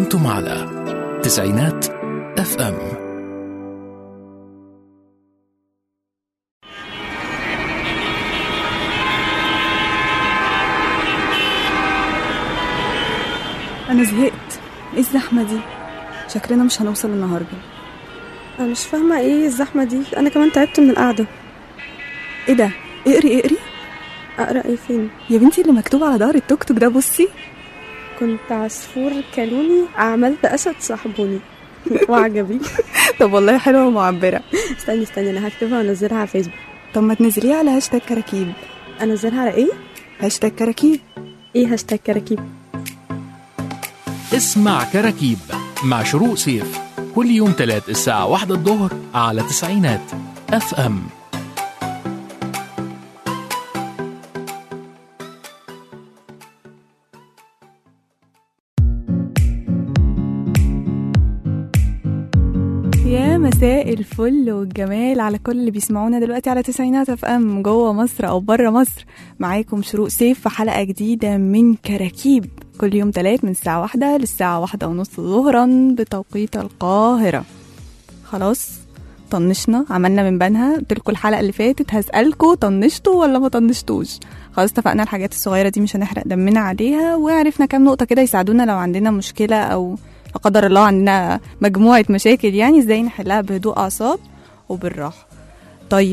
أنتم على تسعينات اف ام انا زهقت ايه الزحمه دي شكلنا مش هنوصل النهارده انا مش فاهمه ايه الزحمه دي انا كمان تعبت من القعده ايه ده اقري اقري اقرا ايه فين يا بنتي اللي مكتوب على ظهر التوك توك ده بصي كنت عصفور كلوني عملت اسد صاحبوني وعجبي طب والله حلوه ومعبره استني استني انا هكتبها وانزلها على فيسبوك طب ما تنزليها على هاشتاج كراكيب انزلها على ايه هاشتاج كراكيب ايه هاشتاج كراكيب اسمع كراكيب مع شروق سيف كل يوم تلات الساعة واحدة الظهر على تسعينات اف ام يا مساء الفل والجمال على كل اللي بيسمعونا دلوقتي على تسعينات اف ام جوه مصر او بره مصر معاكم شروق سيف في حلقه جديده من كراكيب كل يوم تلات من الساعه واحدة للساعه واحدة ونص ظهرا بتوقيت القاهره خلاص طنشنا عملنا من بنها قلت لكم الحلقه اللي فاتت هسالكم طنشتوا ولا ما طنشتوش خلاص اتفقنا الحاجات الصغيره دي مش هنحرق دمنا عليها وعرفنا كام نقطه كده يساعدونا لو عندنا مشكله او لا قدر الله عندنا مجموعه مشاكل يعني ازاي نحلها بهدوء اعصاب وبالراحه طيب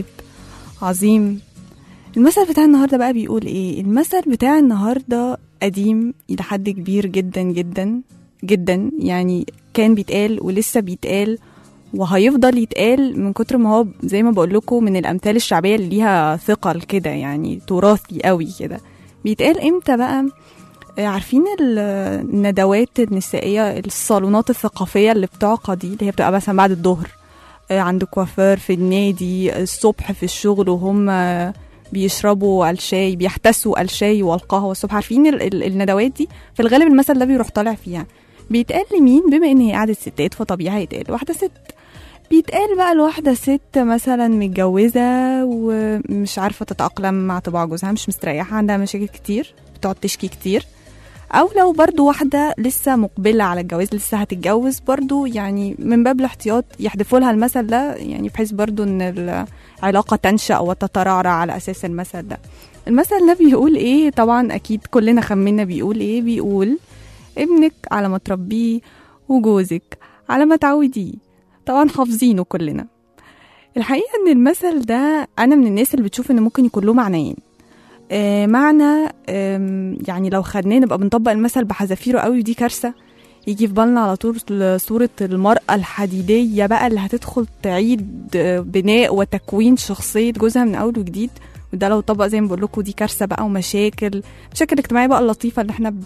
عظيم المثل بتاع النهارده بقى بيقول ايه المثل بتاع النهارده قديم الى حد كبير جدا جدا جدا يعني كان بيتقال ولسه بيتقال وهيفضل يتقال من كتر ما هو زي ما بقول لكم من الامثال الشعبيه اللي ليها ثقل كده يعني تراثي قوي كده بيتقال امتى بقى آه، عارفين ال- الندوات النسائيه الصالونات الثقافيه اللي بتعقد دي اللي هي بتبقى مثلا بعد الظهر آه، عند كوافير في النادي الصبح في الشغل وهم آه، بيشربوا الشاي بيحتسوا الشاي والقهوه الصبح عارفين ال- ال- الندوات دي في الغالب المثل ده بيروح طالع فيها بيتقال لمين بما ان هي قعدة ستات فطبيعي هيتقال واحده ست بيتقال بقى لواحدة ست مثلا متجوزة ومش عارفة تتأقلم مع طباع جوزها مش مستريحة عندها مشاكل كتير بتقعد تشكي كتير أو لو برضو واحدة لسه مقبلة على الجواز لسه هتتجوز برضو يعني من باب الاحتياط يحذفوا لها المثل ده يعني بحيث برضو إن العلاقة تنشأ وتترعرع على أساس المثل ده المثل ده بيقول إيه طبعا أكيد كلنا خمنا بيقول إيه بيقول ابنك على ما تربيه وجوزك على ما تعوديه طبعا حافظينه كلنا الحقيقة ان المثل ده انا من الناس اللي بتشوف ان ممكن يكون له معنيين آه معنى آم، يعني لو خدناه نبقى بنطبق المثل بحذافيره قوي ودي كارثة يجي في بالنا على طول صورة المرأة الحديدية بقى اللي هتدخل تعيد آه، بناء وتكوين شخصية جوزها من أول وجديد وده لو طبق زي ما بقول لكم دي كارثة بقى ومشاكل مشاكل اجتماعية بقى اللطيفة اللي احنا ب...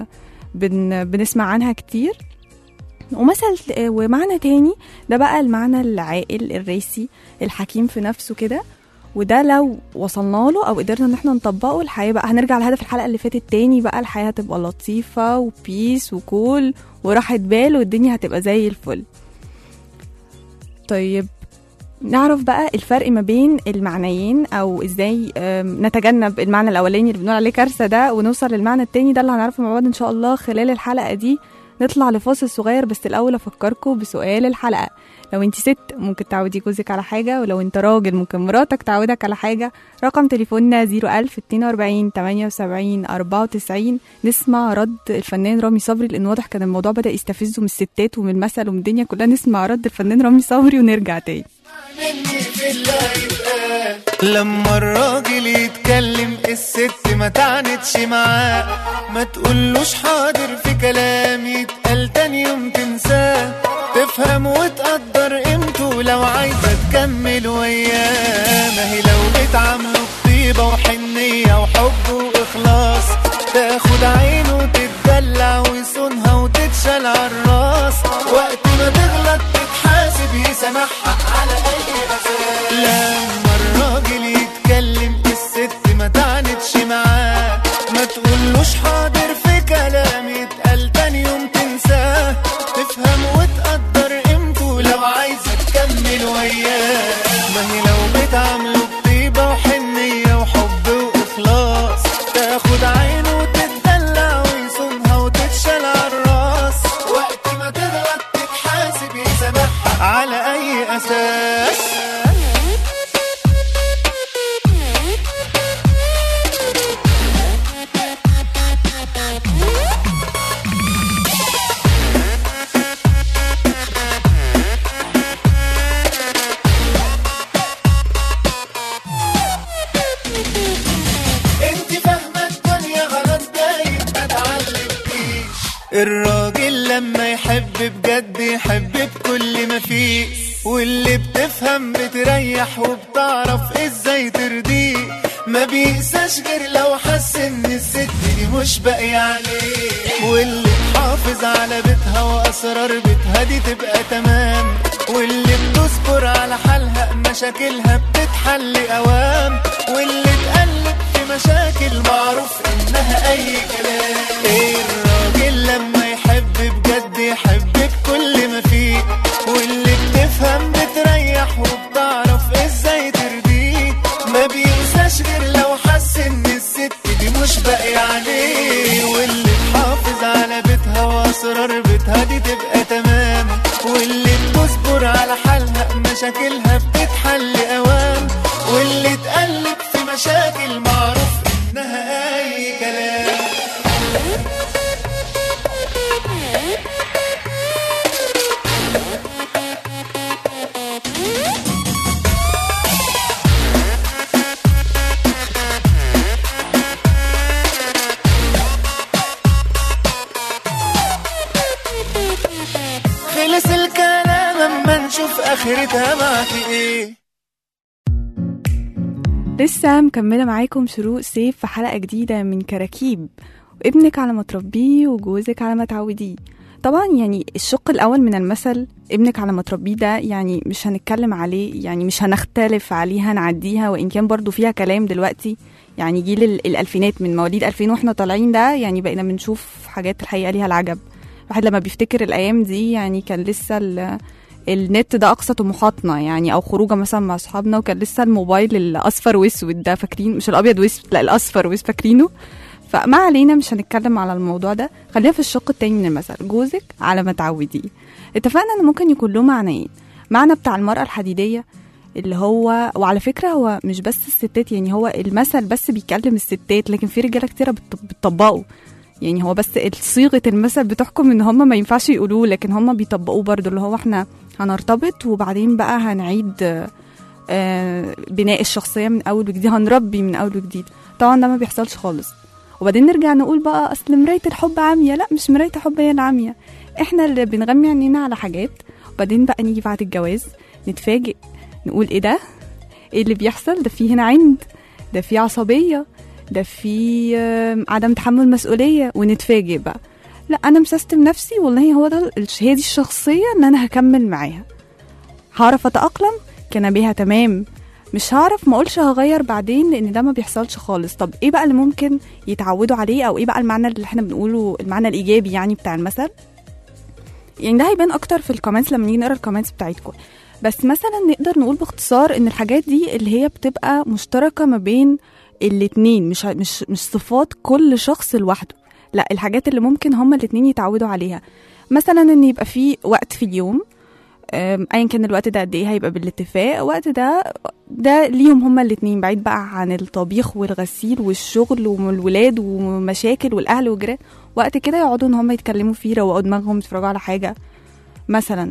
بن... بنسمع عنها كتير ومثل ومعنى تاني ده بقى المعنى العاقل الراسي الحكيم في نفسه كده وده لو وصلنا له او قدرنا ان احنا نطبقه الحياه بقى هنرجع لهدف الحلقه اللي فاتت تاني بقى الحياه هتبقى لطيفه وبيس وكول وراحه بال والدنيا هتبقى زي الفل طيب نعرف بقى الفرق ما بين المعنيين او ازاي آم، نتجنب المعنى الاولاني اللي بنقول عليه كارثه ده ونوصل للمعنى التاني ده اللي هنعرفه مع بعض ان شاء الله خلال الحلقه دي نطلع لفاصل صغير بس الاول افكركم بسؤال الحلقه لو انت ست ممكن تعودي جوزك على حاجه ولو انت راجل ممكن مراتك تعودك على حاجه رقم تليفوننا 01000 42 78 94 نسمع رد الفنان رامي صبري لان واضح كان الموضوع بدا يستفزه من الستات ومن المثل ومن الدنيا كلها نسمع رد الفنان رامي صبري ونرجع تاني لما الراجل يتكلم الست ما تعنتش معاه ما تقولوش حاضر في كلام يتقال تاني يوم تنساه تفهم وتقدر قيمته لو عايزة تكمل وياه ما هي لو بتعامله بطيبة وحنية وحب وإخلاص تاخد عينه وتتدلع ويصونها وتتشال عالراس وقت ما تغلط تتحاسب يسامحها على أي أساس لما الراجل يتكلم الست ما تعنتش معاه ما تقولوش حاضر في كلام يتقال تاني يوم تنساه تفهم وتقدر قيمته لو عايزة تكمل وياه ما هي لو بتعامله بطيبة وحنية وحب وإخلاص تاخد عينه وتتدلع ويصونها وتتشال عالراس وقت اساس انت فاهمة الدنيا غلط دايب ما تعلمتيش الراجل لما يحب بجد يحب بكل ما فيه واللي بتفهم بتريح وبتعرف ازاي ترضيه ما بيقساش غير لو حس ان الست دي مش باقية عليه واللي تحافظ على بيتها واسرار بيتها دي تبقى تمام واللي بتصبر على حالها مشاكلها بتتحل اوام واللي تقلب في مشاكل معروف انها اي كلام ايه الراجل لما يحب بجد يحب بكل ما فيه واللي بتفهم بتريح وبتعرف ازاي ترضيه ما بينساش غير لو حس ان الست دي مش باقية عليه واللي تحافظ على بيتها واسرار بيتها دي تبقى تمام واللي بتصبر على حالها مشاكلها بتتحل اوام واللي تقلب في مشاكل معروف انها اي كلام خلص الكلام اما نشوف اخرتها معاكي ايه لسه مكملة معاكم شروق سيف في حلقة جديدة من كراكيب ابنك على ما تربيه وجوزك على ما تعوديه طبعا يعني الشق الأول من المثل ابنك على ما تربيه ده يعني مش هنتكلم عليه يعني مش هنختلف عليه هنعديها وإن كان برضو فيها كلام دلوقتي يعني جيل ال- الألفينات من مواليد 2000 واحنا طالعين ده يعني بقينا بنشوف حاجات الحقيقة ليها العجب الواحد لما بيفتكر الأيام دي يعني كان لسه ال- النت ده اقصى طموحاتنا يعني او خروجه مثلا مع اصحابنا وكان لسه الموبايل الاصفر واسود ده فاكرين مش الابيض واسود لا الاصفر واسود فاكرينه فما علينا مش هنتكلم على الموضوع ده خلينا في الشق التاني من المثل جوزك على ما تعوديه اتفقنا ان ممكن يكون له معنيين معنى بتاع المرأة الحديدية اللي هو وعلى فكرة هو مش بس الستات يعني هو المثل بس بيكلم الستات لكن في رجالة كتيرة بت- بتطبقه يعني هو بس صيغة المثل بتحكم ان هم ما ينفعش يقولوه لكن هم بيطبقوه برضو اللي هو احنا هنرتبط وبعدين بقى هنعيد آه، آه، بناء الشخصية من أول وجديد هنربي من أول وجديد طبعا ده ما بيحصلش خالص وبعدين نرجع نقول بقى أصل مراية الحب عامية لا مش مراية الحب هي العامية احنا اللي بنغمي عينينا على حاجات وبعدين بقى نيجي بعد الجواز نتفاجئ نقول ايه ده ايه اللي بيحصل ده في هنا عند ده في عصبية ده في آم، عدم تحمل مسؤولية ونتفاجئ بقى لا انا مسستم نفسي والله هو ده هي دي الشخصية اللي انا هكمل معاها هعرف اتأقلم كان بيها تمام مش هعرف ما اقولش هغير بعدين لان ده ما بيحصلش خالص طب ايه بقى اللي ممكن يتعودوا عليه او ايه بقى المعنى اللي احنا بنقوله المعنى الايجابي يعني بتاع المثل يعني ده هيبان اكتر في الكومنتس لما نيجي نقرا الكومنتس بتاعتكم بس مثلا نقدر نقول باختصار ان الحاجات دي اللي هي بتبقى مشتركه ما بين الاتنين مش مش مش صفات كل شخص لوحده لا الحاجات اللي ممكن هما الاتنين يتعودوا عليها مثلا ان يبقى في وقت في اليوم أم، ايا كان الوقت ده قد ايه هيبقى بالاتفاق الوقت ده ده ليهم هما الاتنين بعيد بقى عن الطبيخ والغسيل والشغل والولاد ومشاكل والاهل والجيران وقت كده يقعدوا ان هما يتكلموا فيه يروقوا دماغهم يتفرجوا على حاجه مثلا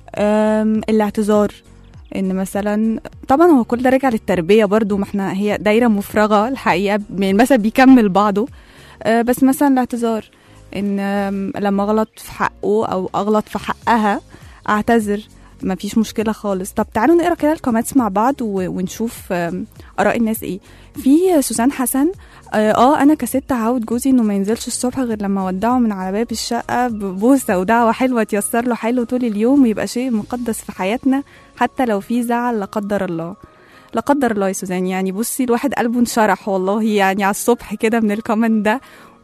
أم، الاعتذار ان مثلا طبعا هو كل ده راجع للتربيه برضو ما احنا هي دايره مفرغه الحقيقه المثل بيكمل بعضه أه، بس مثلا الاعتذار ان أم، لما اغلط في حقه او اغلط في حقها اعتذر ما فيش مشكله خالص طب تعالوا نقرا كده الكومنتس مع بعض و- ونشوف أم، اراء الناس ايه في سوزان حسن اه آه، انا كست هعود جوزي انه ما ينزلش الصبح غير لما اودعه من على باب الشقه ببوسه ودعوه حلوه تيسر له حلو طول اليوم ويبقى شيء مقدس في حياتنا حتى لو في زعل لا قدر الله لا قدر الله يا سوزان يعني بصي الواحد قلبه انشرح والله يعني على الصبح كده من الكومنت ده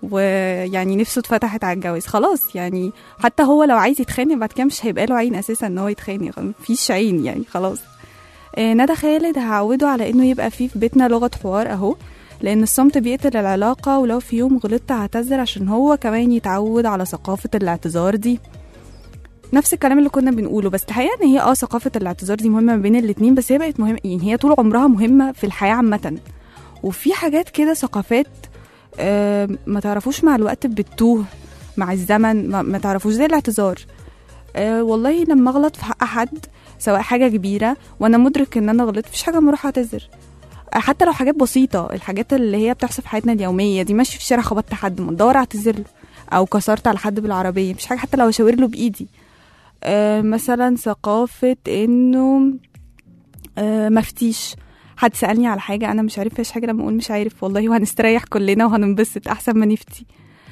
ويعني نفسه اتفتحت على الجواز خلاص يعني حتى هو لو عايز يتخانق بعد كده مش هيبقى له عين اساسا ان هو يتخانق مفيش عين يعني خلاص آه، ندى خالد هعوده على انه يبقى فيه في بيتنا لغه حوار اهو لان الصمت بيقتل العلاقه ولو في يوم غلطت هعتذر عشان هو كمان يتعود على ثقافه الاعتذار دي نفس الكلام اللي كنا بنقوله بس الحقيقه ان هي اه ثقافه الاعتذار دي مهمه ما بين الاتنين بس هي بقت مهمه يعني هي طول عمرها مهمه في الحياه عامه وفي حاجات كده ثقافات آه ما تعرفوش مع الوقت بتتوه مع الزمن ما, ما تعرفوش زي الاعتذار آه والله لما اغلط في حق حد سواء حاجه كبيره وانا مدرك ان انا غلطت مفيش حاجه اروح اعتذر آه، حتى لو حاجات بسيطه الحاجات اللي هي بتحصل في حياتنا اليوميه دي ماشي في الشارع خبطت حد ما تدور اعتذر له او كسرت على حد بالعربيه مفيش حاجه حتى لو اشاور له بايدي آه مثلا ثقافه انه آه مفتيش حد سالني على حاجه انا مش عارف ايش حاجه لما اقول مش عارف والله وهنستريح كلنا وهننبسط احسن ما نفتي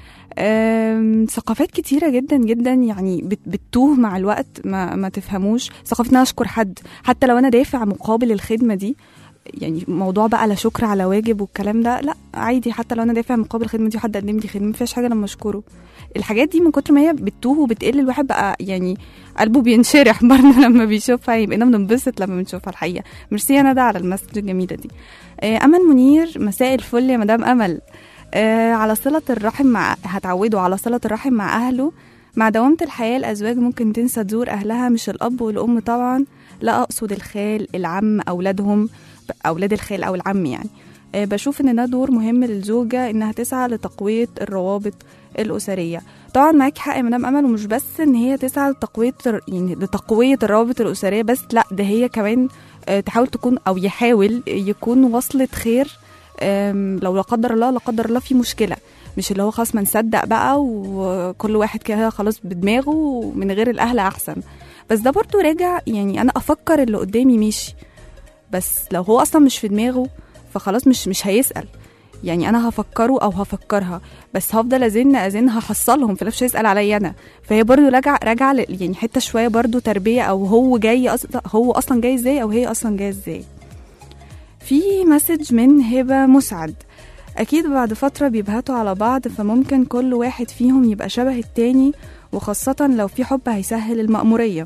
آم، ثقافات كتيرة جدا جدا يعني بت- بتتوه مع الوقت ما, ما تفهموش ثقافة ان انا اشكر حد حتى لو انا دافع مقابل الخدمة دي يعني موضوع بقى لا شكر على واجب والكلام ده لا عادي حتى لو انا دافع مقابل الخدمة دي وحد قدم لي خدمة مفيهاش حاجة لما اشكره الحاجات دي من كتر ما هي بتتوه وبتقل الواحد بقى يعني قلبه بينشرح برضه لما بيشوفها يبقى بننبسط لما بنشوفها الحقيقة ميرسي انا ده على المسج الجميلة دي آه، امل منير مساء الفل يا مدام امل آه، على صلة الرحم مع هتعودوا على صلة الرحم مع أهله مع دوامة الحياة الأزواج ممكن تنسى تزور أهلها مش الأب والأم طبعا لا أقصد الخال العم أولادهم أولاد الخال أو العم يعني آه، بشوف إن ده دور مهم للزوجة إنها تسعى لتقوية الروابط الأسرية طبعا معاكي حق يا مدام أمل ومش بس إن هي تسعى لتقوية يعني لتقوية الروابط الأسرية بس لا ده هي كمان آه، تحاول تكون أو يحاول يكون وصلة خير أم، لو لا قدر الله لا قدر الله في مشكله مش اللي هو خلاص ما نصدق بقى وكل واحد كده خلاص بدماغه ومن غير الاهل احسن بس ده برضو راجع يعني انا افكر اللي قدامي ماشي بس لو هو اصلا مش في دماغه فخلاص مش مش هيسال يعني انا هفكره او هفكرها بس هفضل ازن ازن هحصلهم في الآخر مش هيسال عليا انا فهي برضو راجع راجع ل- يعني حته شويه برضو تربيه او هو جاي اصلا هو اصلا جاي ازاي او هي اصلا جايه ازاي في مسج من هبة مسعد أكيد بعد فترة بيبهتوا على بعض فممكن كل واحد فيهم يبقى شبه التاني وخاصة لو في حب هيسهل المأمورية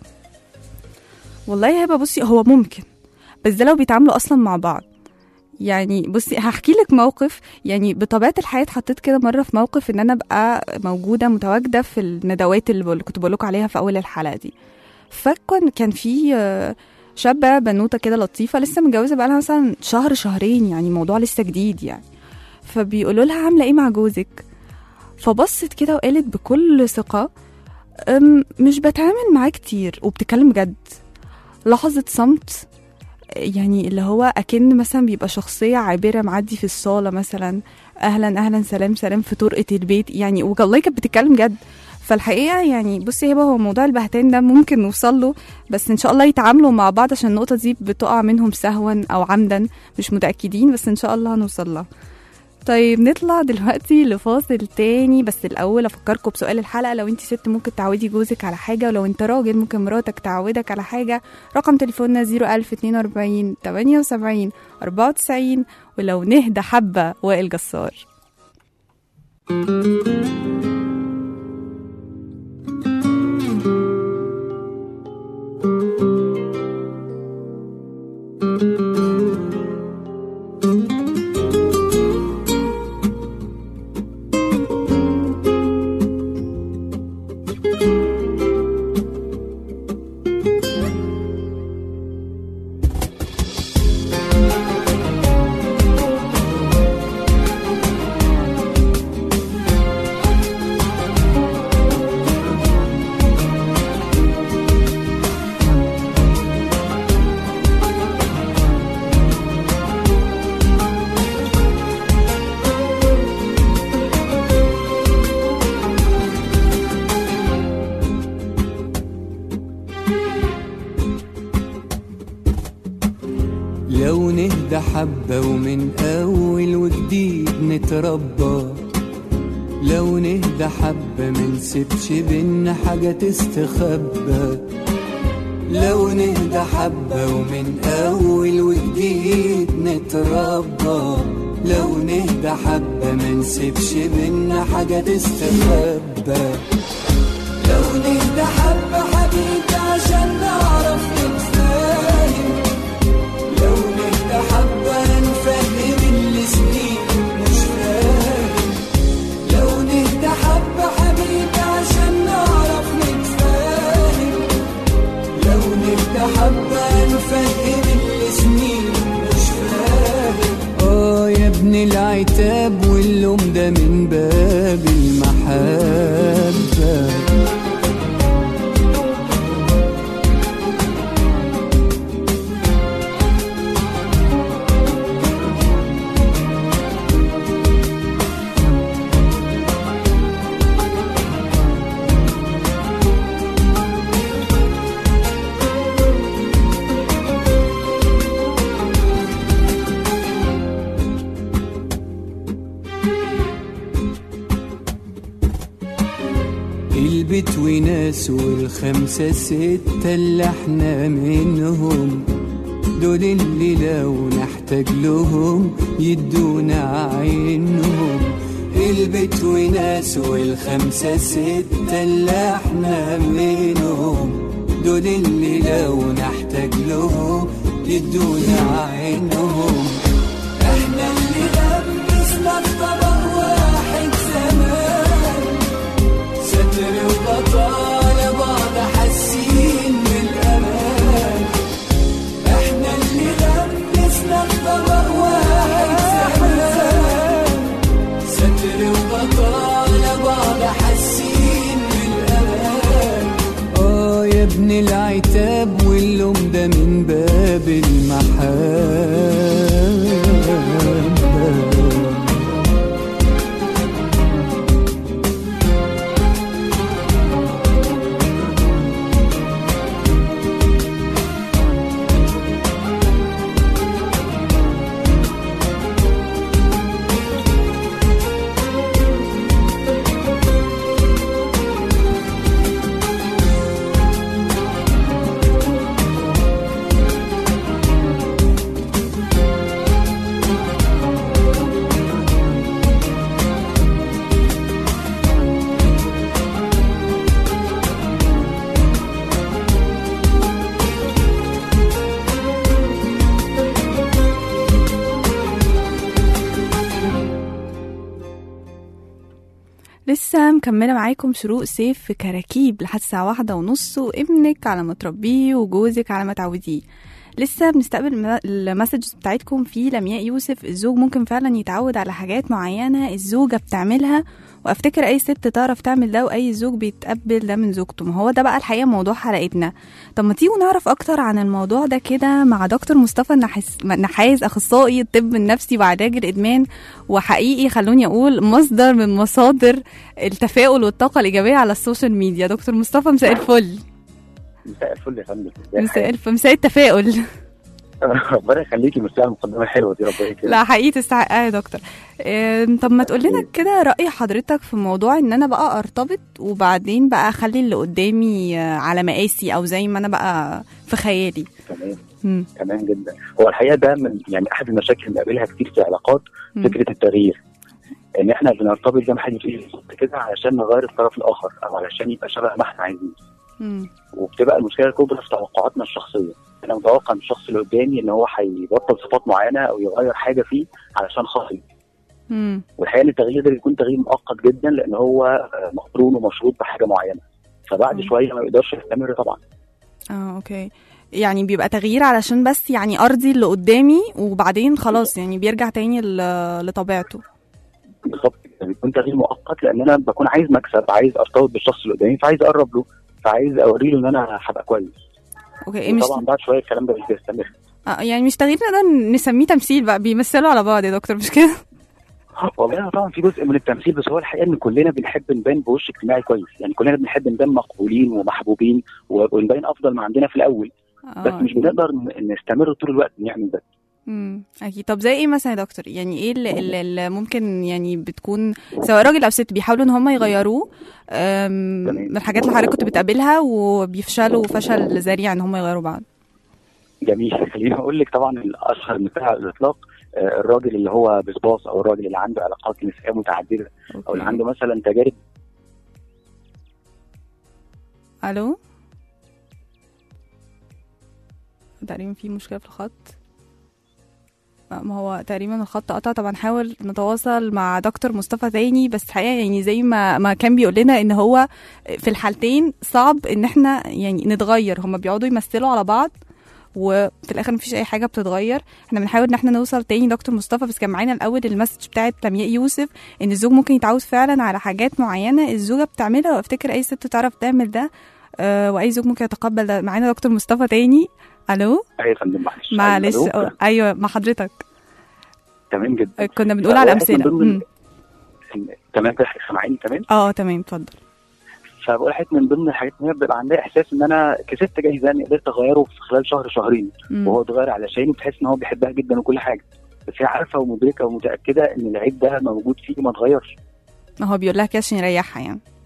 والله يا هبة بصي هو ممكن بس ده لو بيتعاملوا أصلا مع بعض يعني بصي هحكي لك موقف يعني بطبيعة الحياة اتحطيت كده مرة في موقف إن أنا أبقى موجودة متواجدة في الندوات اللي بقول- كنت بقولك عليها في أول الحلقة دي فكان كان في آه، شابة بنوتة كده لطيفة لسه متجوزة بقالها مثلا شهر شهرين يعني موضوع لسه جديد يعني فبيقولوا لها عاملة ايه مع جوزك فبصت كده وقالت بكل ثقة "أم، مش بتعامل معاه كتير وبتتكلم جد لحظة صمت يعني اللي هو أكن مثلا بيبقى شخصية عابرة معدي في الصالة مثلا أهلا أهلا سلام سلام في طرقة البيت يعني والله كانت بتتكلم جد فالحقيقة يعني بصي هبة هو موضوع البهتان ده ممكن نوصل له بس إن شاء الله يتعاملوا مع بعض عشان النقطة دي بتقع منهم سهوا أو عمدا مش متأكدين بس إن شاء الله هنوصل لها طيب نطلع دلوقتي لفاصل تاني بس الأول أفكركم بسؤال الحلقة لو انت ست ممكن تعودي جوزك على حاجة ولو انت راجل ممكن مراتك تعودك على حاجة رقم تليفوننا 01042 78 94 ولو نهدى حبة وائل جسار لو نهدى حبة ومن أول وجديد نتربى لو نهدى حبة منسيبش بينا حاجة تستخبى لو نهدى حبة ومن أول وجديد نتربى لو نهدى حبة منسيبش بينا حاجة تستخبى لو نهدى حبة حبيبي عشان نعرف نتفاهم لو نهدى حبة نفهم اللي سنين مش فاهم لو نهدى حبة حبيبي عشان نعرف نتفاهم البيت وناس والخمسة ستة اللي احنا منهم دول اللي لو نحتاج لهم يدونا عينهم البيت وناس والخمسة ستة اللي احنا منهم دول اللي لو نحتاج لهم يدونا عينهم احنا اللي غمسنا في طبق واحد زمان ستر وبطالة بعض حاسين بالامان احنا اللي غمسنا في طبق واحد زمان ستر وبطالة بعض حاسين بالامان اه يا ابن العتاب واللوم ده من باب المحبة لسه مكملة معاكم شروق سيف في كراكيب لحد الساعة واحدة ونص وابنك على ما تربيه وجوزك على ما تعوديه لسه بنستقبل الم- المسجز بتاعتكم في لمياء يوسف الزوج ممكن فعلا يتعود على حاجات معينة الزوجة بتعملها وافتكر اي ست تعرف تعمل ده واي زوج بيتقبل ده من زوجته ما هو ده بقى الحقيقة موضوع حلقتنا طب ما تيجوا نعرف اكتر عن الموضوع ده كده مع دكتور مصطفى النحاس نحاس اخصائي الطب النفسي وعلاج الادمان وحقيقي خلوني اقول مصدر من مصادر التفاؤل والطاقه الايجابيه على السوشيال ميديا دكتور مصطفى مساء الفل مساء الفل يا فندم مساء الف مساء التفاؤل ربنا يخليكي ميرسي على المقدمه الحلوه دي ربنا يكرمك لا حقيقي تستحقها يا دكتور إم، طب ما تقول لنا كده راي حضرتك في موضوع ان انا بقى ارتبط وبعدين بقى اخلي اللي قدامي آه، على مقاسي او زي ما انا بقى في خيالي تمام مم. تمام جدا هو الحقيقه ده من يعني احد المشاكل اللي بنقابلها كتير في العلاقات مم. فكره التغيير ان احنا بنرتبط زي ما حد بيقول بالظبط كده علشان نغير الطرف الاخر او علشان يبقى شبه ما احنا عايزين مم. وبتبقى المشكله الكبرى في توقعاتنا الشخصيه انا متوقع من الشخص اللي قدامي ان هو هيبطل صفات معينه او يغير حاجه فيه علشان خاطري مم. والحقيقه ان التغيير ده بيكون تغيير مؤقت جدا لان هو آه، مقرون ومشروط بحاجه معينه فبعد مم. شويه ما يقدرش يستمر طبعا اه اوكي يعني بيبقى تغيير علشان بس يعني ارضي اللي قدامي وبعدين خلاص يعني بيرجع تاني ل- لطبيعته بالظبط كده، بيكون تغيير مؤقت لان انا بكون عايز مكسب عايز ارتبط بالشخص اللي قدامي فعايز اقرب له فعايز اوري له ان انا هبقى كويس اوكي مش طبعا بعد شويه الكلام ده مش بيستمر آه يعني مش تغيير نقدر نسميه تمثيل بقى بيمثلوا على بعض يا دكتور مش كده والله طبعا في جزء من التمثيل بس هو الحقيقه ان كلنا بنحب نبان بوش اجتماعي كويس يعني كلنا بنحب نبان مقبولين ومحبوبين و- ونبان افضل ما عندنا في الاول بس اه مش بنقدر ن- نستمر طول الوقت نعمل ده امم اكيد طب زي ايه مثلا يا دكتور يعني ايه اللي, اللي, اللي ممكن يعني بتكون سواء راجل او ست بيحاولوا ان هم يغيروه أم، من الحاجات اللي حضرتك كنت بتقابلها وبيفشلوا فشل ذريع ان هم يغيروا بعض جميل خليني اقول لك طبعا الاشهر مثال على الاطلاق آه، الراجل اللي هو بسباص او الراجل اللي عنده علاقات نسائيه متعدده او اللي أوكي. عنده مثلا تجارب الو تقريبا في مشكله في الخط آه، ما هو تقريبا الخط قطع طبعا نحاول نتواصل مع دكتور مصطفى تاني بس حقيقة يعني زي ما ما كان بيقول لنا ان هو في الحالتين صعب ان احنا يعني نتغير هما بيقعدوا يمثلوا على بعض وفي الاخر مفيش اي حاجه بتتغير احنا بنحاول ان احنا نوصل تاني دكتور مصطفى بس كان معانا الاول المسج بتاعت لمياء يوسف ان الزوج ممكن يتعود فعلا على حاجات معينه الزوجه بتعملها وافتكر اي ست تعرف تعمل ده آه واي زوج ممكن يتقبل ده معانا دكتور مصطفى تاني الو ايوه يا فندم معلش معلش ألو؟ آه، ايوه مع حضرتك تمام جدا آه، كنا بنقول على فواحد من امثله ضمن- مم. تمام كده سامعيني تمام اه تمام اتفضل فبقول حاجه من ضمن الحاجات ان هي بيبقى عندها احساس ان انا كسبت جايزه اني قدرت اغيره في خلال شهر شهرين مم. وهو اتغير علشاني بتحس ان هو بيحبها جدا وكل حاجه بس هي عارفه ومدركه ومتاكده ان العيب ده موجود فيه وما اتغيرش ما هو بيقول لها كده عشان يريحها يعني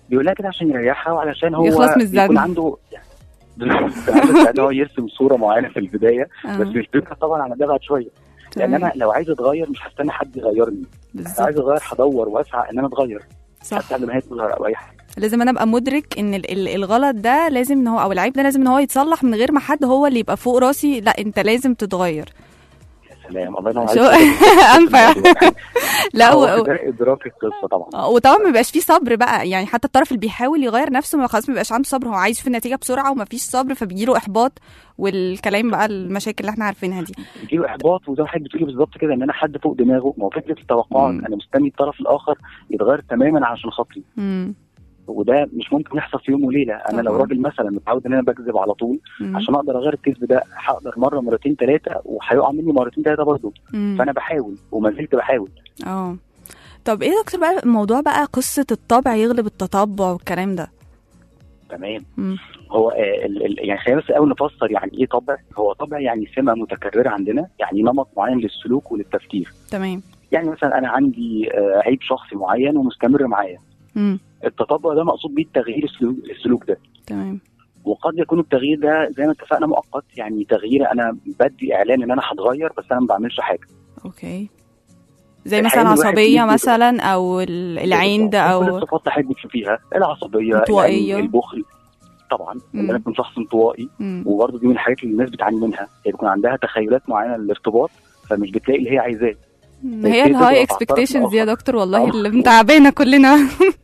بيقول لها كده عشان يريحها وعلشان هو يخلص من الزن. يكون عنده بالظبط ان هو يرسم صوره معينه في البدايه آه. بس مش بيبقى طبعا على ده بعد شويه لان تمام. انا لو عايز اتغير مش هستنى حد يغيرني لو عايز بالظبط اتغير هدور واسعى ان انا اتغير صح حتى قبل ما هي تظهر او اي حاجه لازم انا ابقى مدرك ان ال- ال- الغلط ده لازم ان هو او العيب ده لازم ان هو يتصلح من غير ما حد هو اللي يبقى فوق راسي لا انت لازم تتغير يا سلام الله ينور شو عليك انفع لا هو و... ده ادراك القصه طبعا آه، وطبعا ما بيبقاش فيه صبر بقى يعني حتى الطرف اللي بيحاول يغير نفسه ما خلاص ما بيبقاش عنده صبر هو عايز يشوف النتيجه بسرعه وما فيش صبر فبيجيله احباط والكلام بقى المشاكل اللي احنا عارفينها دي يجيله احباط وزي ما حضرتك بتقولي بالظبط كده ان انا حد فوق دماغه ما هو فكره التوقعات مم. انا مستني الطرف الاخر يتغير تماما عشان خاطري مم. وده مش ممكن يحصل في يوم وليله انا لو طبعا. راجل مثلا متعود ان انا بكذب على طول مم. عشان اقدر اغير الكذب ده هقدر مره مرتين ثلاثه وهيقع مني مرتين ثلاثه برضه مم. فانا بحاول وما زلت بحاول اه طب ايه يا دكتور بقى الموضوع بقى قصه الطبع يغلب التطبع والكلام ده تمام مم. هو آه، ال- ال- يعني خلينا بس الاول نفسر يعني ايه طبع هو طبع يعني سمه متكرره عندنا يعني نمط معين للسلوك وللتفكير تمام يعني مثلا انا عندي آه، عيب شخصي معين ومستمر معايا مم. التطبع ده مقصود بيه التغيير السلوك, السلوك ده تمام وقد يكون التغيير ده زي ما اتفقنا مؤقت يعني تغيير انا بدي اعلان ان انا هتغير بس انا ما بعملش حاجه اوكي زي الحقيقة مثلا إن الواحد عصبيه يدي- مثلا او ال- العند كل او الصفات اللي حضرتك بتشوفيها العصبيه انطوائية. العند، البخل طبعا مم. ان انا اكون شخص انطوائي مم. وبرضه دي من الحاجات اللي الناس بتعاني منها هي بيكون عندها تخيلات معينه للارتباط فمش بتلاقي اللي هي عايزاه مم. هي بتضغط الهاي على الطرف اكسبكتيشنز دي يا الآخر. دكتور والله آه. اللي متعبانا كلنا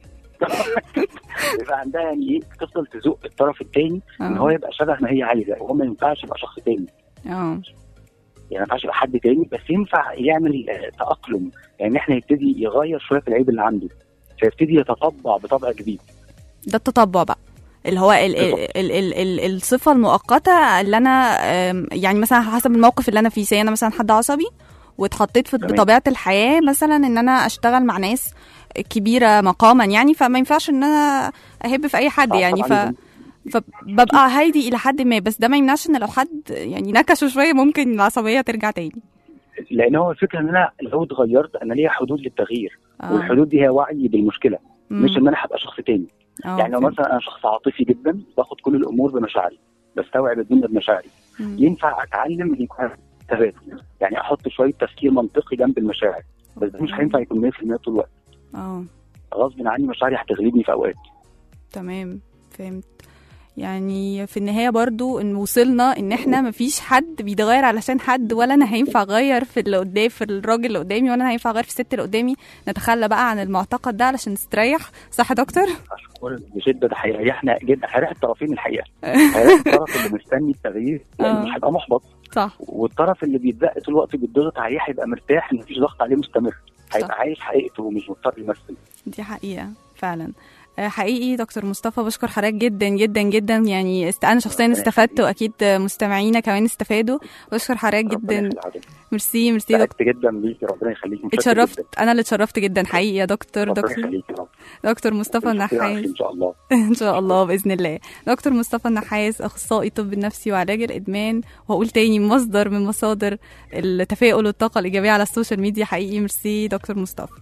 يبقى عندها يعني ايه تفضل تزق الطرف الثاني ان هو اه يبقى شبه ما هي عايزه وهو ما ينفعش يبقى شخص تاني اه يعني ما ينفعش يبقى حد تاني بس ينفع يعمل آه، تأقلم يعني احنا يبتدي يغير شويه في العيب اللي عنده فيبتدي يتطبع بطبع جديد ده التطبع بقى اللي هو ال ال بالظبط. ال ال ال الصفه المؤقته اللي انا آم، يعني مثلا حسب الموقف اللي انا فيه زي انا مثلا حد عصبي واتحطيت في تمام. بطبيعه الحياه مثلا ان انا اشتغل مع ناس كبيره مقاما يعني فما ينفعش ان انا اهب في اي حد آه، يعني ف طبعاً فببقى هادي الى حد ما بس ده ما يمنعش ان لو حد يعني نكشه شويه ممكن العصبيه ترجع تاني لان هو الفكره ان انا لو اتغيرت انا ليا حدود للتغيير آه. والحدود دي هي وعي بالمشكله مم. مش ان انا هبقى شخص تاني آه، يعني لو فهمت. مثلا انا شخص عاطفي جدا باخد كل الامور بمشاعري بستوعب الدنيا بمشاعري مم. ينفع اتعلم ان يكون تبادل يعني احط شويه تفكير منطقي جنب المشاعر بس ده مش هينفع يكون 100% طول الوقت اه غصب عني مشاعري هتغلبني في اوقات تمام فهمت يعني في النهاية برضو ان وصلنا ان احنا مفيش حد بيتغير علشان حد ولا انا هينفع اغير في اللي قدام في الراجل اللي قدامي ولا انا هينفع اغير في الست اللي قدامي نتخلى بقى عن المعتقد ده علشان نستريح صح يا دكتور؟ اشكرك بشده ده هيريحنا جدا هيريح الطرفين الحقيقه هيريح الطرف اللي مستني التغيير آه. يعني مش هيبقى محبط صح والطرف اللي بيتزق طول الوقت بيتضغط عليه هيبقى مرتاح ان مفيش ضغط عليه مستمر هيبقى عايش حقيقته ومش مضطر يمثل دي حقيقة فعلا آه، حقيقي دكتور مصطفى بشكر حضرتك جدا جدا جدا يعني است... انا شخصيا ربنا استفدت واكيد مستمعينا كمان استفادوا بشكر حضرتك ربنا جدا يخليك. ميرسي ميرسي دكتور سعدت جدا بيكي ربنا يخليك متشكر اتشرفت جدا. انا اللي اتشرفت جدا حقيقي يا دكتور ربنا دكتور يخليك يا رب دكتور مصطفى ربنا يخليك النحاس ان شاء الله ان شاء الله باذن الله دكتور مصطفى النحاس اخصائي طب النفسي وعلاج الادمان وهقول تاني مصدر من مصادر التفاؤل والطاقه الايجابيه على السوشيال ميديا حقيقي ميرسي دكتور مصطفى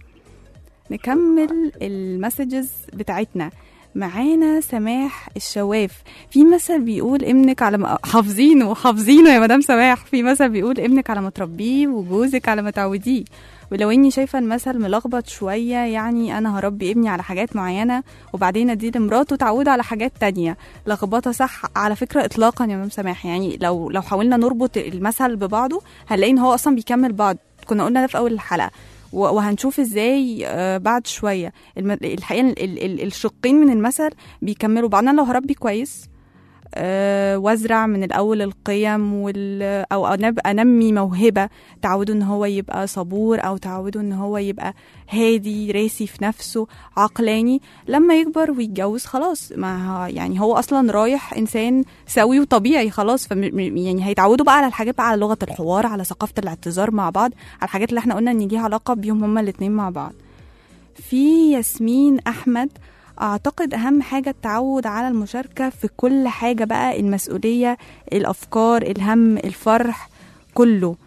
نكمل المسجز بتاعتنا معانا سماح الشواف في مثل بيقول ابنك على ما حافظينه حافظينه يا مدام سماح في مثل بيقول ابنك على ما تربيه وجوزك على ما تعوديه ولو اني شايفه المثل ملخبط شويه يعني انا هربي ابني على حاجات معينه وبعدين اديه لمراته تعوده على حاجات تانية لخبطه صح على فكره اطلاقا يا مدام سماح يعني لو لو حاولنا نربط المثل ببعضه هنلاقي ان هو اصلا بيكمل بعض كنا قلنا ده في اول الحلقه و- وهنشوف ازاي آه، بعد شويه الم- الحقيقه ال- ال- ال- الشقين من المثل بيكملوا بعض انا لو هربي كويس آه، وازرع من الاول القيم وال او أنب- انمي موهبه تعوده ان هو يبقى صبور او تعوده ان هو يبقى هادي راسي في نفسه عقلاني لما يكبر ويتجوز خلاص ما ها- يعني هو اصلا رايح انسان سوي وطبيعي خلاص فم م- يعني هيتعودوا بقى على الحاجات بقى على لغه الحوار على ثقافه الاعتذار مع بعض على الحاجات اللي احنا قلنا ان ليها علاقه بيهم هما الاتنين مع بعض في ياسمين احمد اعتقد اهم حاجه التعود على المشاركه في كل حاجه بقى المسؤوليه الافكار الهم الفرح كله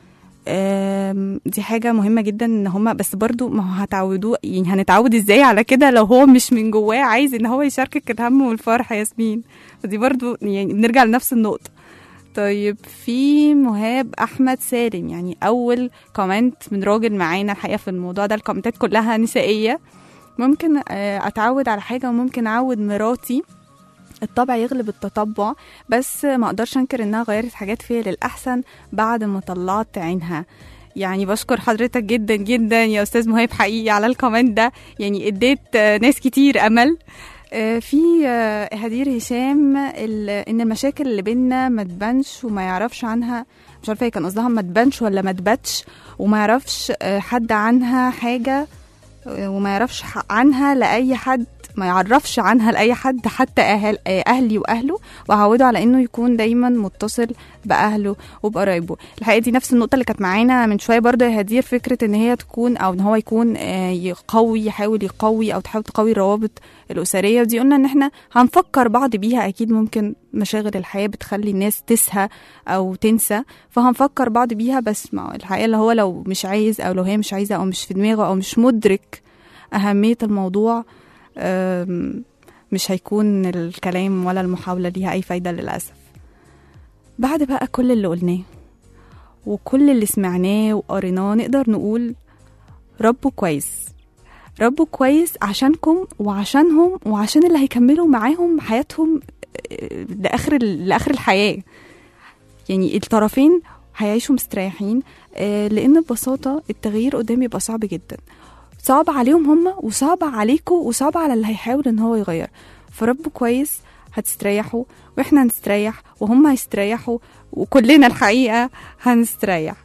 آم، دي حاجة مهمة جدا ان هما بس برضو ما هو هتعودوه يعني هنتعود ازاي على كده لو هو مش من جواه عايز ان هو يشاركك الهم والفرح يا ياسمين فدي برضو يعني بنرجع لنفس النقطة طيب في مهاب احمد سالم يعني اول كومنت من راجل معانا الحقيقه في الموضوع ده الكومنتات كلها نسائيه ممكن آه، اتعود على حاجه وممكن اعود مراتي الطبع يغلب التطبع بس ما اقدرش انكر انها غيرت حاجات فيا للاحسن بعد ما طلعت عينها يعني بشكر حضرتك جدا جدا يا استاذ مهاب حقيقي على الكومنت ده يعني اديت آه، ناس كتير امل آه، في آه، هدير هشام ال- ان المشاكل اللي بينا ما تبانش وما يعرفش عنها مش عارفه هي كان قصدها ما تبانش ولا ما تباتش وما يعرفش آه، حد عنها حاجه آه، وما يعرفش ح- عنها لاي حد ما يعرفش عنها لاي حد حتى اهل آه، اهلي واهله وهعوده على انه يكون دايما متصل باهله وبقرايبه الحقيقه دي نفس النقطه اللي كانت معانا من شويه برضه يا هدير فكره ان هي تكون او ان هو يكون آه، يقوي يحاول يقوي او تحاول تقوي الروابط الاسريه ودي قلنا ان احنا هنفكر بعض بيها اكيد ممكن مشاغل الحياه بتخلي الناس تسهى او تنسى فهنفكر بعض بيها بس ما الحقيقه اللي هو لو مش عايز او لو هي مش عايزه او مش في دماغه او مش مدرك اهميه الموضوع أم، مش هيكون الكلام ولا المحاوله ليها اي فايده للاسف بعد بقى كل اللي قلناه وكل اللي سمعناه وقريناه نقدر نقول ربه كويس ربه كويس عشانكم وعشانهم وعشان اللي هيكملوا معاهم حياتهم آه، لاخر لاخر الحياه يعني الطرفين هيعيشوا مستريحين آه، لان ببساطه التغيير قدام يبقى صعب جدا صعب عليهم هم وصعب عليكم وصعب على اللي هيحاول ان هو يغير فرب كويس هتستريحوا واحنا هنستريح وهم هيستريحوا وكلنا الحقيقه هنستريح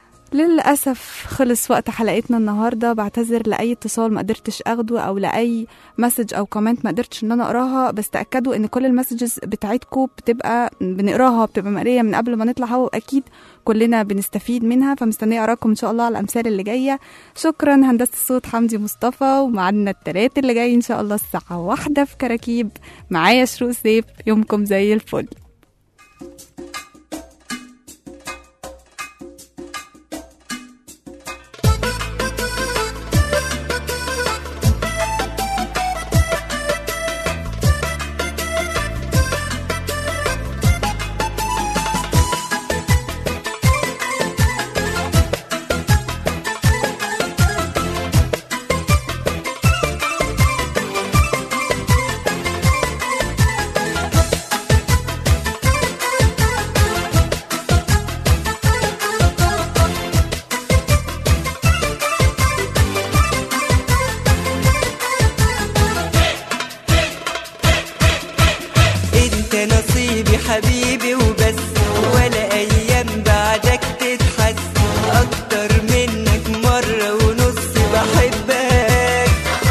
للأسف خلص وقت حلقتنا النهاردة بعتذر لأي اتصال ما قدرتش أخده أو لأي مسج أو كومنت ما قدرتش إن أنا أقراها بس تأكدوا إن كل المسجز بتاعتكم بتبقى بنقراها بتبقى مقرية من قبل ما نطلع هوا أكيد كلنا بنستفيد منها فمستنية أراكم إن شاء الله على الأمثال اللي جاية شكرا هندسة الصوت حمدي مصطفى ومعنا التلات اللي جاي إن شاء الله الساعة واحدة في كراكيب معايا شروق سيف يومكم زي الفل انت نصيبي حبيبي وبس ولا ايام بعدك تتحس اكتر منك مرة ونص بحبك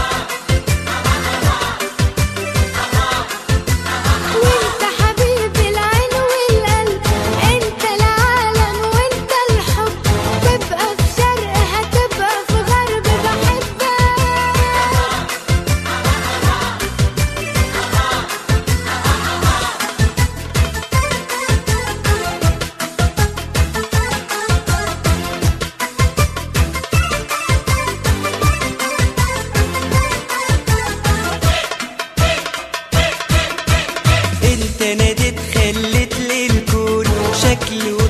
وانت حبيبي العين والقلب انت العالم وانت الحب تبقى في شرق هتبقى في غرب بحبك انت ناديت خلت لي الكون شكل